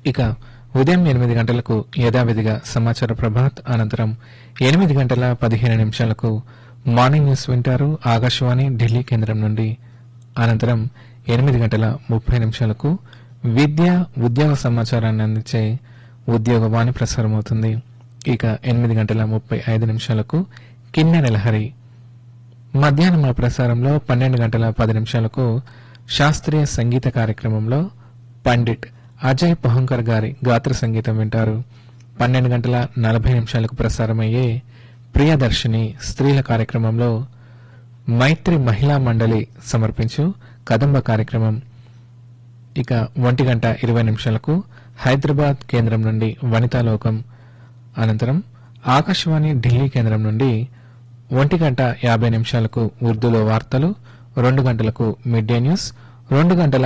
ఇక ఉదయం ఎనిమిది గంటలకు యథావిధిగా సమాచార ప్రభాత్ అనంతరం ఎనిమిది గంటల పదిహేను నిమిషాలకు మార్నింగ్ న్యూస్ వింటారు ఆకాశవాణి ఢిల్లీ కేంద్రం నుండి అనంతరం ఎనిమిది గంటల ముప్పై నిమిషాలకు విద్య ఉద్యోగ సమాచారాన్ని అందించే ఉద్యోగవాణి ప్రసారమవుతుంది ఇక ఎనిమిది గంటల ముప్పై ఐదు నిమిషాలకు కిన్నెర లహరి మధ్యాహ్నం ఆ ప్రసారంలో పన్నెండు గంటల పది నిమిషాలకు శాస్త్రీయ సంగీత కార్యక్రమంలో పండిట్ అజయ్ పహంకర్ గారి గాత్ర సంగీతం వింటారు పన్నెండు గంటల నలభై నిమిషాలకు ప్రసారమయ్యే ప్రియదర్శిని స్త్రీల కార్యక్రమంలో మైత్రి మహిళా మండలి సమర్పించు కదంబ కార్యక్రమం ఇక ఒంటి గంట ఇరవై నిమిషాలకు హైదరాబాద్ కేంద్రం నుండి వనితాలోకం అనంతరం ఆకాశవాణి ఢిల్లీ కేంద్రం నుండి ఒంటి గంట యాభై నిమిషాలకు ఉర్దూలో వార్తలు రెండు గంటలకు మిడ్ డే న్యూస్ రెండు గంటల